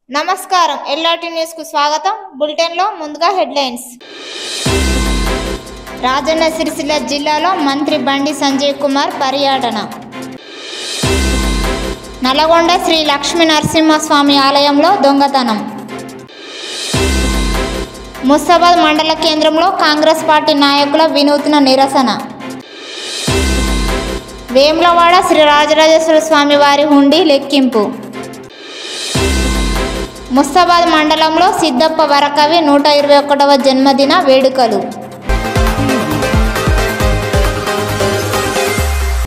నమస్కారం LRT news కు స్వాగతం బులెటిన్ లో ముందుగా హెడ్లైన్స్ రాజన్న సిరిసిల్ల జిల్లాలో మంత్రి బండి సంజయ్ కుమార్ పర్యటన నల్గొండ శ్రీ లక్ష్మీ నరసింహస్వామి ఆలయంలో దొంగతనం ముస్తాబాద్ మండల కేంద్రంలో కాంగ్రెస్ పార్టీ నాయకుల వినూత్న నిరసన వేములవాడ శ్రీ రాజరాజేశ్వర స్వామి వారి హుండీ లెక్కింపు ముస్తాబాద్ మండలంలో సిద్దప్ప వరకవి నూట ఇరవై ఒకటవ జన్మదిన వేడుకలు